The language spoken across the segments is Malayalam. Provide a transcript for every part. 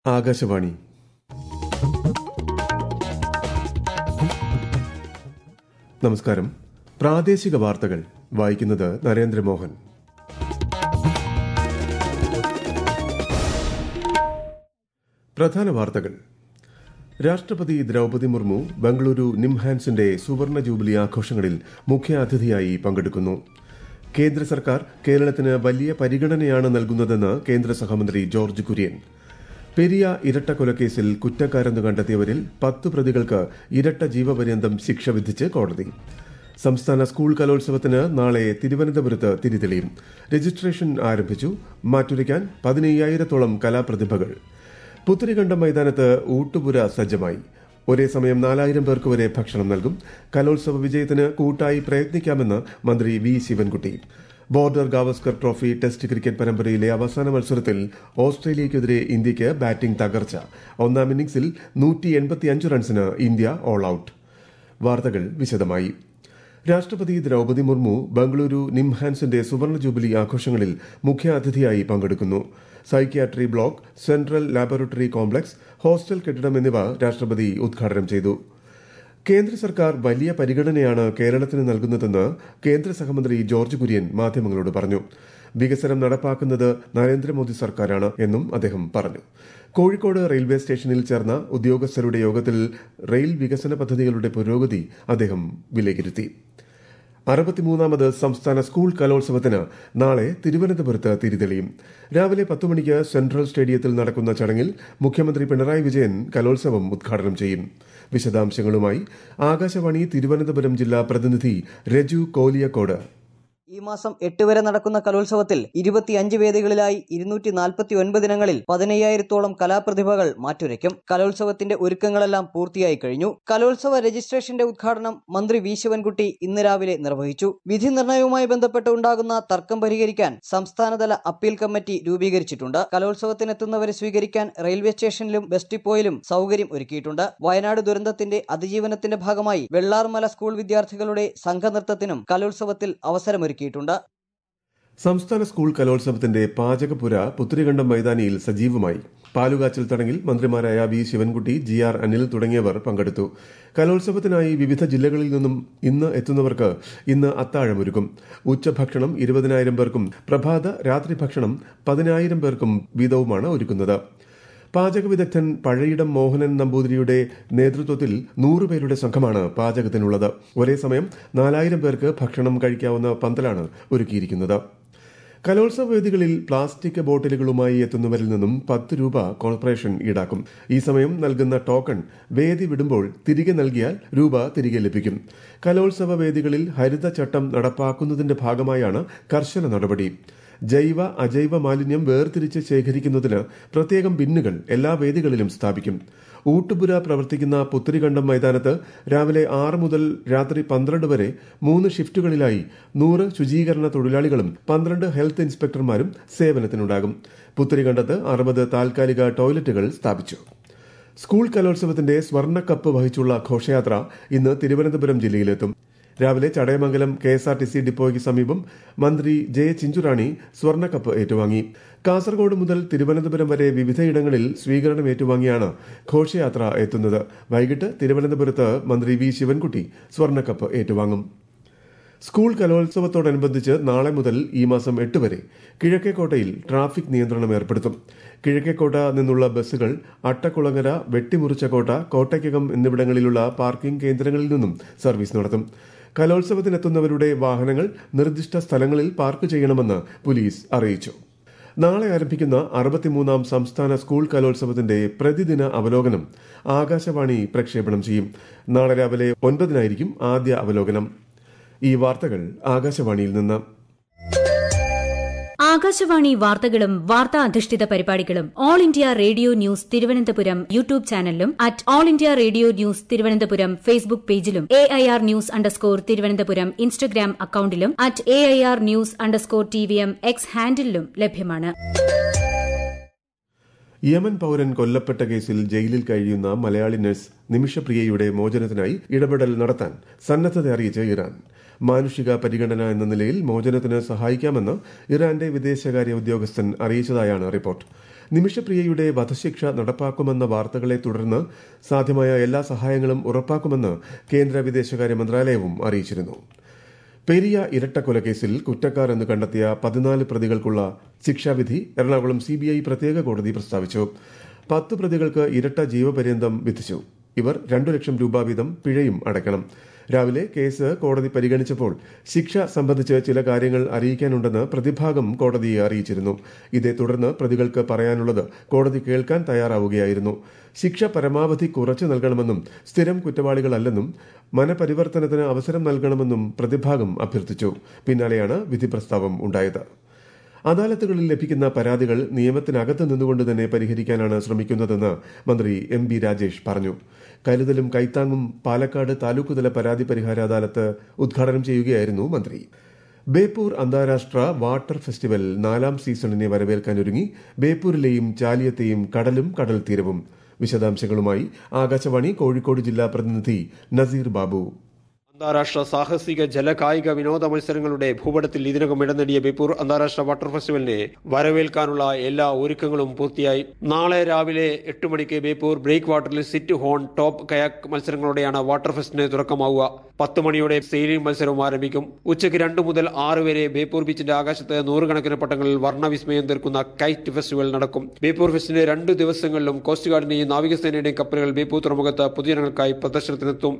ആകാശവാണി നമസ്കാരം പ്രാദേശിക വാർത്തകൾ വായിക്കുന്നത് നരേന്ദ്രമോഹൻ പ്രധാന വാർത്തകൾ രാഷ്ട്രപതി ദ്രൌപതി മുർമു ബംഗളൂരു നിംഹാൻസിന്റെ സുവർണ ജൂബിലി ആഘോഷങ്ങളിൽ മുഖ്യാതിഥിയായി പങ്കെടുക്കുന്നു കേന്ദ്ര സർക്കാർ കേരളത്തിന് വലിയ പരിഗണനയാണ് നൽകുന്നതെന്ന് കേന്ദ്ര സഹമന്ത്രി ജോർജ് കുര്യൻ പെരിയ ഇരട്ടക്കൊലക്കേസിൽ കുറ്റക്കാരെന്ന് കണ്ടെത്തിയവരിൽ പത്ത് പ്രതികൾക്ക് ഇരട്ട ജീവപര്യന്തം ശിക്ഷ വിധിച്ച് കോടതി സംസ്ഥാന സ്കൂൾ കലോത്സവത്തിന് നാളെ തിരുവനന്തപുരത്ത് തിരിതെളിയും രജിസ്ട്രേഷൻ ആരംഭിച്ചു മാറ്റുരയ്ക്കാൻ പതിനയ്യായിരത്തോളം കലാപ്രതിഭകൾ പുത്തരികണ്ഠം മൈതാനത്ത് ഊട്ടുപുര സജ്ജമായി ഒരേ സമയം നാലായിരം പേർക്ക് വരെ ഭക്ഷണം നൽകും കലോത്സവ വിജയത്തിന് കൂട്ടായി പ്രയത്നിക്കാമെന്ന് മന്ത്രി V Sivankutty border Gavaskar trophy test cricket പരമ്പരയിലെ അവസാന മത്സരത്തിൽ ഓസ്ട്രേലിയയ്ക്കെതിരെ ഇന്ത്യയ്ക്ക് ബാറ്റിംഗ് തകർച്ച ഒന്നാം ഇന്നിംഗ്സിൽ നൂറ്റി റൺസിന് ഇന്ത്യ ഓൾ ഔട്ട് വാർത്തകൾ വിശദമായി രാഷ്ട്രപതി ദ്രൌപതി മുർമു ബംഗളൂരു നിംഹാൻസിന്റെ സുവർണ ജൂബിലി ആഘോഷങ്ങളിൽ മുഖ്യാതിഥിയായി പങ്കെടുക്കുന്നു psychiatry block central laboratory complex hostel കെട്ടിടം എന്നിവ രാഷ്ട്രപതി ഉദ്ഘാടനം ചെയ്തു കേന്ദ്ര സർക്കാർ വലിയ പരിഗണനയാണ് കേരളത്തിന് നൽകുന്നതെന്ന് കേന്ദ്ര സഹമന്ത്രി ജോർജ് കുര്യൻ മാധ്യമങ്ങളോട് പറഞ്ഞു വികസനം നടപ്പാക്കുന്നത് നരേന്ദ്രമോദി സർക്കാരാണ് എന്നും അദ്ദേഹം പറഞ്ഞു കോഴിക്കോട് റെയിൽവേ സ്റ്റേഷനിൽ ചേർന്ന ഉദ്യോഗസ്ഥരുടെ യോഗത്തിൽ റെയിൽ വികസന പദ്ധതികളുടെ പുരോഗതി അദ്ദേഹം വിലയിരുത്തി അറുപത്തിമൂന്നാമത് സംസ്ഥാന സ്കൂൾ കലോത്സവത്തിന് നാളെ തിരുവനന്തപുരത്ത് തിരിതെളിയും രാവിലെ പത്തു മണിക്ക് സെൻട്രൽ സ്റ്റേഡിയത്തിൽ നടക്കുന്ന ചടങ്ങിൽ മുഖ്യമന്ത്രി പിണറായി വിജയൻ കലോത്സവം ഉദ്ഘാടനം ചെയ്യും വിശദാംശങ്ങളുമായി ആകാശവാണി തിരുവനന്തപുരം ജില്ലാ പ്രതിനിധി രജു കോലിയക്കോട് ഈ മാസം എട്ട് വരെ നടക്കുന്ന കലോത്സവത്തിൽ ഇരുപത്തിയഞ്ച് വേദികളിലായി ഇരുന്നൂറ്റി നാൽപ്പത്തി ഒൻപത് ഇനങ്ങളിൽ പതിനയ്യായിരത്തോളം കലാപ്രതിഭകൾ മാറ്റുരയ്ക്കും കലോത്സവത്തിന്റെ ഒരുക്കങ്ങളെല്ലാം പൂർത്തിയായി കഴിഞ്ഞു കലോത്സവ രജിസ്ട്രേഷന്റെ ഉദ്ഘാടനം മന്ത്രി വി ശിവൻകുട്ടി ഇന്ന് രാവിലെ നിർവഹിച്ചു വിധി നിർണയവുമായി ബന്ധപ്പെട്ട് ഉണ്ടാകുന്ന തർക്കം പരിഹരിക്കാൻ സംസ്ഥാനതല അപ്പീൽ കമ്മിറ്റി രൂപീകരിച്ചിട്ടുണ്ട് കലോത്സവത്തിനെത്തുന്നവരെ സ്വീകരിക്കാൻ റെയിൽവേ സ്റ്റേഷനിലും ബസ് ഡിപ്പോയിലും സൗകര്യം ഒരുക്കിയിട്ടുണ്ട് വയനാട് ദുരന്തത്തിന്റെ അതിജീവനത്തിന്റെ ഭാഗമായി വെള്ളാർമല സ്കൂൾ വിദ്യാർത്ഥികളുടെ സംഘനൃത്തത്തിനും കലോത്സവത്തിൽ അവസരമൊരുക്കി ഒരുക്കിയിട്ടുണ്ട് സംസ്ഥാന സ്കൂൾ കലോത്സവത്തിന്റെ പാചകപുര പുത്തിരികണ്ഠം മൈതാനിയിൽ സജീവമായി പാലുകാച്ചൽ ചടങ്ങിൽ മന്ത്രിമാരായ V Sivankutty G R Anil തുടങ്ങിയവർ പങ്കെടുത്തു കലോത്സവത്തിനായി വിവിധ ജില്ലകളിൽ നിന്നും ഇന്ന് എത്തുന്നവർക്ക് ഇന്ന് അത്താഴമൊരുക്കും ഉച്ചഭക്ഷണം ഇരുപതിനായിരം പേർക്കും പ്രഭാത രാത്രി ഭക്ഷണം പതിനായിരം പേർക്കും വീതവുമാണ് ഒരുക്കുന്നത് പാചക വിദഗ്ധൻ പഴയിടം മോഹനൻ നമ്പൂതിരിയുടെ നേതൃത്വത്തിൽ നൂറുപേരുടെ സംഘമാണ് പാചകത്തിനുള്ളത് ഒരേ സമയം നാലായിരം പേർക്ക് ഭക്ഷണം കഴിക്കാവുന്ന പന്തലാണ് ഒരുക്കിയിരിക്കുന്നത് കലോത്സവ വേദികളിൽ പ്ലാസ്റ്റിക് ബോട്ടിലുകളുമായി എത്തുന്നവരിൽ നിന്നും പത്ത് രൂപ കോർപ്പറേഷൻ ഈടാക്കും ഈ സമയം നൽകുന്ന ടോക്കൺ വേദി വിടുമ്പോൾ തിരികെ നൽകിയാൽ രൂപ തിരികെ ലഭിക്കും കലോത്സവ വേദികളിൽ ഹരിതചട്ടം നടപ്പാക്കുന്നതിന്റെ ഭാഗമായാണ് കർശന നടപടി ജൈവ അജൈവ മാലിന്യം വേർതിരിച്ച് ശേഖരിക്കുന്നതിന് പ്രത്യേകം ബിന്നുകൾ എല്ലാ വേദികളിലും സ്ഥാപിക്കും ഊട്ടുപുര പ്രവർത്തിക്കുന്ന പുത്തരികണ്ഠം മൈതാനത്ത് രാവിലെ ആറ് മുതൽ രാത്രി പന്ത്രണ്ട് വരെ മൂന്ന് ഷിഫ്റ്റുകളിലായി നൂറ് ശുചീകരണ തൊഴിലാളികളും പന്ത്രണ്ട് ഹെൽത്ത് ഇൻസ്പെക്ടർമാരും സേവനത്തിനുണ്ടാകും പുത്തരികണ്ഠത്ത് അറുപത് താൽക്കാലിക ടോയ്ലറ്റുകൾ സ്ഥാപിച്ചു സ്കൂൾ കലോത്സവത്തിന്റെ സ്വർണ്ണക്കപ്പ് വഹിച്ചുള്ള ഘോഷയാത്ര ഇന്ന് തിരുവനന്തപുരം ജില്ലയിലെത്തും രാവിലെ Chadayamangalam K S R T C ഡിപ്പോയ്ക്ക് സമീപം മന്ത്രി ജെ ചിഞ്ചുറാണി സ്വർണ്ണക്കപ്പ് ഏറ്റുവാങ്ങി കാസർഗോഡ് മുതൽ തിരുവനന്തപുരം വരെ വിവിധയിടങ്ങളിൽ സ്വീകരണം ഏറ്റുവാങ്ങിയാണ് ഘോഷയാത്ര എത്തുന്നത് വൈകിട്ട് തിരുവനന്തപുരത്ത് മന്ത്രി വി ശിവൻകുട്ടി സ്വർണ്ണക്കപ്പ് ഏറ്റുവാങ്ങും സ്കൂൾ കലോത്സവത്തോടനുബന്ധിച്ച് നാളെ മുതൽ ഈ മാസം എട്ട് വരെ കിഴക്കേക്കോട്ടയിൽ ട്രാഫിക് നിയന്ത്രണം ഏർപ്പെടുത്തും കിഴക്കേക്കോട്ട നിന്നുള്ള ബസ്സുകൾ അട്ടക്കുളങ്ങര വെട്ടിമുറിച്ചക്കോട്ട കോട്ടയ്ക്കകം എന്നിവിടങ്ങളിലുള്ള പാർക്കിംഗ് കേന്ദ്രങ്ങളിൽ നിന്നും സർവീസ് നടത്തും കലോത്സവത്തിനെത്തുന്നവരുടെ വാഹനങ്ങൾ നിർദ്ദിഷ്ട സ്ഥലങ്ങളിൽ പാർക്ക് ചെയ്യണമെന്ന് പോലീസ് അറിയിച്ചു നാളെ ആരംഭിക്കുന്ന അറുപത്തിമൂന്നാം സംസ്ഥാന സ്കൂൾ കലോത്സവത്തിന്റെ പ്രതിദിന അവലോകനം ആകാശവാണി പ്രക്ഷേപണം ചെയ്യും നാളെ രാവിലെ ഒൻപതിനായിരിക്കും ആദ്യ അവലോകനം ഈ വാർത്തകൾ ആകാശവാണിയിൽ നിന്ന് ആകാശവാണി വാർത്തകളും വാർത്താ അധിഷ്ഠിത പരിപാടികളും all India radio news Thiruvananthapuram YouTube ചാനലിലും at all India radio news Thiruvananthapuram Facebook പേജിലും A I R news underscore Thiruvananthapuram Instagram അക്കൌണ്ടിലും at A I R news underscore T V M X ഹാൻഡിലും ലഭ്യമാണ് യമൻ പൌരൻ കൊല്ലപ്പെട്ട കേസിൽ ജയിലിൽ കഴിയുന്ന മലയാളി നഴ്സ് നിമിഷപ്രിയയുടെ മോചനത്തിനായി ഇടപെടൽ നടത്താൻ സന്നദ്ധത അറിയിച്ച് ഇറാൻ മാനുഷിക പരിഗണന എന്ന നിലയിൽ മോചനത്തിന് സഹായിക്കാമെന്ന് ഇറാന്റെ വിദേശകാര്യ ഉദ്യോഗസ്ഥൻ അറിയിച്ചതായാണ് റിപ്പോർട്ട് നിമിഷപ്രിയയുടെ വധശിക്ഷ നടപ്പാക്കുമെന്ന വാർത്തകളെ തുടർന്ന് സാധ്യമായ എല്ലാ സഹായങ്ങളും ഉറപ്പാക്കുമെന്ന് കേന്ദ്ര വിദേശകാര്യ മന്ത്രാലയവും അറിയിച്ചിരുന്നു പെരിയ ഇരട്ടക്കൊലക്കേസിൽ കുറ്റക്കാർ എന്ന് കണ്ടെത്തിയ പതിനാല് പ്രതികൾക്കുള്ള ശിക്ഷാവിധി എറണാകുളം സിബിഐ പ്രത്യേക കോടതി പ്രസ്താവിച്ചു പത്ത് പ്രതികൾക്ക് ഇരട്ട ജീവപര്യന്തം വിധിച്ചു ഇവർ രണ്ടു ലക്ഷം രൂപ വീതം പിഴയും അടയ്ക്കണം രാവിലെ കേസ് കോടതി പരിഗണിച്ചപ്പോൾ ശിക്ഷ സംബന്ധിച്ച് ചില കാര്യങ്ങൾ അറിയിക്കാനുണ്ടെന്ന് പ്രതിഭാഗം കോടതിയെ അറിയിച്ചിരുന്നു ഇതേ തുടർന്ന് പ്രതികൾക്ക് പറയാനുള്ളത് കോടതി കേൾക്കാൻ തയ്യാറാവുകയായിരുന്നു ശിക്ഷ പരമാവധി കുറച്ചു നൽകണമെന്നും സ്ഥിരം കുറ്റവാളികളല്ലെന്നും മനപരിവർത്തനത്തിന് അവസരം നൽകണമെന്നും പ്രതിഭാഗം അഭ്യർത്ഥിച്ചു പിന്നാലെയാണ് വിധി പ്രസ്താവം ഉണ്ടായത് അദാലത്തുകളിൽ ലഭിക്കുന്ന പരാതികൾ നിയമത്തിനകത്ത് നിന്നുകൊണ്ട് തന്നെ പരിഹരിക്കാനാണ് ശ്രമിക്കുന്നതെന്ന് മന്ത്രി എം ബി രാജേഷ് പറഞ്ഞു കരുതലും കൈത്താങ്ങും പാലക്കാട് താലൂക്കുതല പരാതി പരിഹാര അദാലത്ത് ഉദ്ഘാടനം ചെയ്യുകയായിരുന്നു മന്ത്രി ബേപ്പൂർ അന്താരാഷ്ട്ര വാട്ടർ ഫെസ്റ്റിവൽ നാലാം സീസണിനെ വരവേൽക്കാനൊരുങ്ങി ബേപ്പൂരിലെയും ചാലിയത്തെയും കടലും കടൽ തീരവും വിശദാംശങ്ങളുമായി ആകാശവാണി കോഴിക്കോട് ജില്ലാ പ്രതിനിധി നസീർ ബാബു അന്താരാഷ്ട്ര സാഹസിക ജലകായിക വിനോദ മത്സരങ്ങളുടെ ഭൂപടത്തിൽ ഇതിനകം ഇടം നേടിയ ബേപ്പൂർ അന്താരാഷ്ട്ര വാട്ടർ ഫെസ്റ്റിവലിനെ വരവേൽക്കാനുള്ള എല്ലാ ഒരുക്കങ്ങളും പൂർത്തിയായി നാളെ രാവിലെ എട്ട് മണിക്ക് ബേപ്പൂർ ബ്രേക്ക് വാട്ടറിൽ സിറ്റ് ഹോൺ ടോപ്പ് കയാക്ക് മത്സരങ്ങളോടെയാണ് വാട്ടർ ഫെസ്റ്റിന് തുടക്കമാവുക പത്ത് മണിയോടെ സെയിലിംഗ് മത്സരവും ആരംഭിക്കും ഉച്ചയ്ക്ക് രണ്ടു മുതൽ ആറ് വരെ ബേപ്പൂർ ബീച്ചിന്റെ ആകാശത്ത് നൂറുകണക്കിന് പട്ടങ്ങളിൽ വർണ്ണവിസ്മയം തീർക്കുന്ന കൈറ്റ് ഫെസ്റ്റിവൽ നടക്കും ബേപ്പൂർ ഫെസ്റ്റിന്റെ രണ്ടു ദിവസങ്ങളിലും കോസ്റ്റ് ഗാർഡിന്റെയും നാവികസേനയുടെയും കപ്പലുകൾ ബേപ്പൂർ തുറമുഖത്ത് പൊതുജനങ്ങൾക്കായി പ്രദർശനത്തിനെത്തും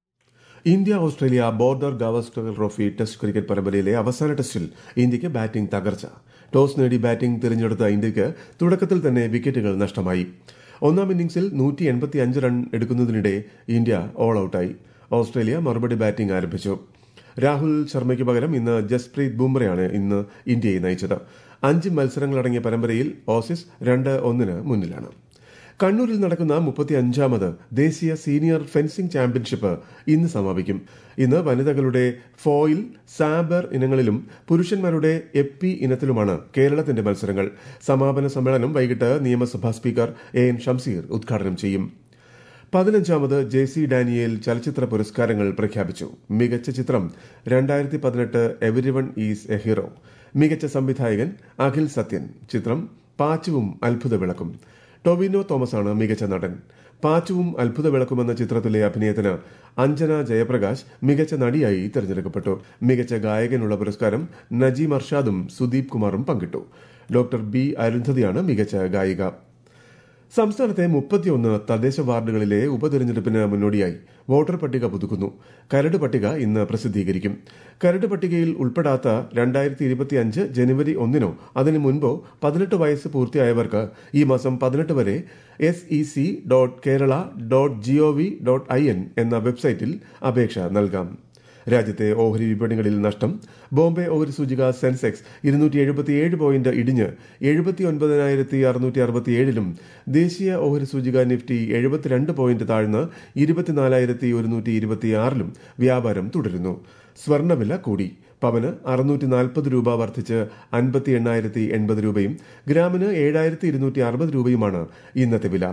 India Australia border Gavaskar trophy test cricket പരമ്പരയിലെ അവസാന ടെസ്റ്റിൽ ഇന്ത്യയ്ക്ക് ബാറ്റിംഗ് തകർച്ച ടോസ് നേടി ബാറ്റിംഗ് തിരഞ്ഞെടുത്ത ഇന്ത്യയ്ക്ക് തുടക്കത്തിൽ തന്നെ വിക്കറ്റുകൾ നഷ്ടമായി ഒന്നാം ഇന്നിംഗ്സിൽ നൂറ്റി എൺപത്തി അഞ്ച് റൺ എടുക്കുന്നതിനിടെ ഇന്ത്യ ഓൾ ഔട്ടായി ഓസ്ട്രേലിയ മറുപടി ബാറ്റിംഗ് ആരംഭിച്ചു രാഹുൽ ശർമ്മയ്ക്ക് പകരം ഇന്ന് ജസ്പ്രീത് ബുംറയാണ് ഇന്ന് ഇന്ത്യയെ നയിച്ചത് അഞ്ച് മത്സരങ്ങളടങ്ങിയ പരമ്പരയിൽ ഓസീസ് രണ്ട് ഒന്നിന് മുന്നിലാണ് കണ്ണൂരിൽ നടക്കുന്ന മുപ്പത്തി അഞ്ചാമത് ദേശീയ സീനിയർ ഫെൻസിംഗ് ചാമ്പ്യൻഷിപ്പ് ഇന്ന് സമാപിക്കും ഇന്ന് വനിതകളുടെ ഫോയിൽ സാബർ ഇനങ്ങളിലും പുരുഷന്മാരുടെ എപ്പി ഇനത്തിലുമാണ് കേരളത്തിന്റെ മത്സരങ്ങൾ സമാപന സമ്മേളനം വൈകിട്ട് നിയമസഭാ സ്പീക്കർ എ എൻ ഷംസീർ ഉദ്ഘാടനം ചെയ്യും പതിനഞ്ചാമത് ജെ സി ഡാനിയേൽ ചലച്ചിത്ര പുരസ്കാരങ്ങൾ പ്രഖ്യാപിച്ചു മികച്ച ചിത്രം രണ്ടായിരത്തി പതിനെട്ട് എവരിവൺ ഈസ് എ ഹീറോ മികച്ച സംവിധായകൻ അഖിൽ സത്യൻ ചിത്രം പാച്ചുവും അത്ഭുത വിളക്കും ടൊവിനോ തോമസ് ആണ് മികച്ച നടൻ പാച്ചുവും അത്ഭുത വിളക്കുമെന്ന ചിത്രത്തിലെ അഭിനയത്തിന് അഞ്ജന ജയപ്രകാശ് മികച്ച നടിയായി തെരഞ്ഞെടുക്കപ്പെട്ടു മികച്ച ഗായകനുള്ള പുരസ്കാരം നജീം അർഷാദും സുദീപ് കുമാറും പങ്കിട്ടു ഡോക്ടർ ബി അരുന്ധതിയാണ് മികച്ച ഗായിക സംസ്ഥാനത്തെ മുപ്പത്തിയൊന്ന് തദ്ദേശ വാർഡുകളിലെ ഉപതെരഞ്ഞെടുപ്പിന് മുന്നോടിയായി വോട്ടർ പട്ടിക പുതുക്കുന്നു കരട് പട്ടിക ഇന്ന് പ്രസിദ്ധീകരിക്കും കരട് പട്ടികയിൽ ഉൾപ്പെടാത്ത രണ്ടായിരത്തി ഇരുപത്തിയഞ്ച് ജനുവരി ഒന്നിനോ അതിനു മുൻപോ പതിനെട്ട് വയസ്സ് പൂർത്തിയായവർക്ക് ഈ മാസം പതിനെട്ട് വരെ S E C dot Kerala dot gov dot I N എന്ന വെബ്സൈറ്റിൽ അപേക്ഷ നൽകാം രാജ്യത്തെ ഓഹരി വിപണികളിൽ നഷ്ടം ബോംബെ ഓഹരി സൂചിക സെൻസെക്സ് ഇരുന്നൂറ്റി എഴുപത്തിയേഴ് പോയിന്റ് ഇടിഞ്ഞ് എഴുപത്തി ഒൻപതിനായിരത്തി അറുന്നൂറ്റി അറുപത്തിയേഴിലും ദേശീയ ഓഹരി സൂചിക നിഫ്റ്റി എഴുപത്തിരണ്ട് പോയിന്റ് താഴ്ന്ന് ഇരുപത്തിനാലായിരത്തി ഒരുന്നൂറ്റി ഇരുപത്തിയാറിലും വ്യാപാരം തുടരുന്നു സ്വർണ്ണവില കൂടി പവന് അറുന്നൂറ്റി നാൽപ്പത് രൂപ വർദ്ധിച്ച് അൻപത്തി എണ്ണായിരത്തി എൺപത് രൂപയും ഗ്രാമിന് ഏഴായിരത്തി ഇരുന്നൂറ്റി അറുപത് രൂപയുമാണ് ഇന്നത്തെ വില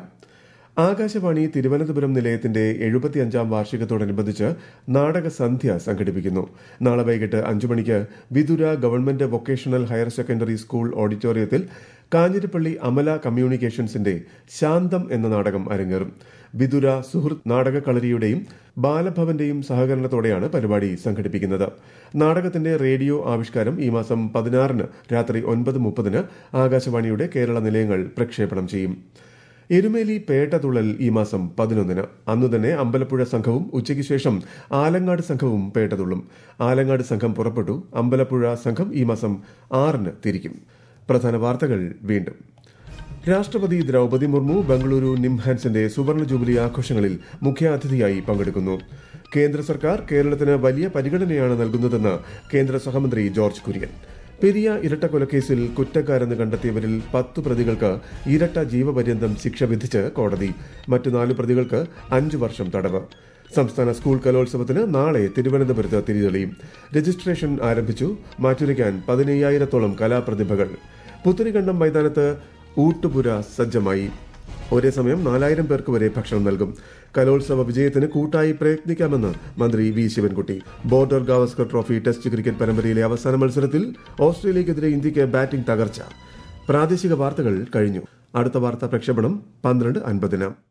ആകാശവാണി തിരുവനന്തപുരം നിലയത്തിന്റെ എഴുപത്തിയഞ്ചാം വാർഷികത്തോടനുബന്ധിച്ച് നാടകസന്ധ്യ സംഘടിപ്പിക്കുന്നു നാളെ വൈകിട്ട് അഞ്ചു മണിക്ക് Vithura government vocational higher secondary school ഓഡിറ്റോറിയത്തിൽ കാഞ്ഞിരപ്പള്ളി അമല കമ്മ്യൂണിക്കേഷൻസിന്റെ ശാന്തം എന്ന നാടകം അരങ്ങേറും വിതുര സുഹൃത്ത് നാടക കളരിയുടെയും ബാലഭവന്റെയും സഹകരണത്തോടെയാണ് പരിപാടി സംഘടിപ്പിക്കുന്നത് നാടകത്തിന്റെ റേഡിയോ ആവിഷ്കാരം ഈ മാസം പതിനാറിന് രാത്രി ഒൻപത് മുപ്പതിന് ആകാശവാണിയുടെ കേരള നിലയങ്ങൾ പ്രക്ഷേപണം ചെയ്യും എരുമേലി പേട്ടതുള്ളൽ ഈ മാസം പതിനൊന്നിന് അന്നു തന്നെ അമ്പലപ്പുഴ സംഘവും ഉച്ചയ്ക്ക് ശേഷം ആലങ്ങാട് സംഘവും പേട്ടതുള്ളും ആലങ്ങാട് സംഘം പുറപ്പെട്ടു അമ്പലപ്പുഴ സംഘം ഈ മാസം ആറിന് തിരിക്കും പ്രധാന വാർത്തകൾ വീണ്ടും രാഷ്ട്രപതി ദ്രൗപതി മുർമു ബംഗളൂരു നിംഹാൻസിന്റെ സുവർണ ജൂബിലി ആഘോഷങ്ങളിൽ മുഖ്യാതിഥിയായി പങ്കെടുക്കുന്നു കേന്ദ്ര സർക്കാർ കേരളത്തിന് വലിയ പരിഗണനയാണ് നൽകുന്നതെന്ന് കേന്ദ്ര സഹമന്ത്രി ജോർജ് കുര്യൻ പെരിയ ഇരട്ടക്കൊലക്കേസിൽ കുറ്റക്കാരെന്ന് കണ്ടെത്തിയവരിൽ പത്ത് പ്രതികൾക്ക് ഇരട്ട ജീവപര്യന്തം ശിക്ഷ വിധിച്ച് കോടതി മറ്റു നാല് പ്രതികൾക്ക് അഞ്ചു വർഷം തടവ് സംസ്ഥാന സ്കൂൾ കലോത്സവത്തിന് നാളെ തിരുവനന്തപുരത്ത് തിരിതെളിയും രജിസ്ട്രേഷൻ ആരംഭിച്ചു മാറ്റുരയ്ക്കാൻ പതിനയ്യായിരത്തോളം കലാപ്രതിഭകൾ പുത്തരിക്കണ്ടം മൈതാനത്ത് ഊട്ടുപുര സജ്ജമായി ഒരേ സമയം നാലായിരം പേർക്ക് വരെ ഭക്ഷണം നൽകും കലോത്സവ വിജയത്തിന് കൂട്ടായി പ്രയത്നിക്കാമെന്ന് മന്ത്രി V Sivankutty border Gavaskar trophy test cricket പരമ്പരയിലെ അവസാന മത്സരത്തിൽ ഓസ്ട്രേലിയക്കെതിരെ ഇന്ത്യയ്ക്ക് ബാറ്റിംഗ് തകർച്ച പ്രാദേശിക വാർത്തകൾ കഴിഞ്ഞു അടുത്ത വാർത്താ പ്രക്ഷേപണം പന്ത്രണ്ട് അൻപതിന്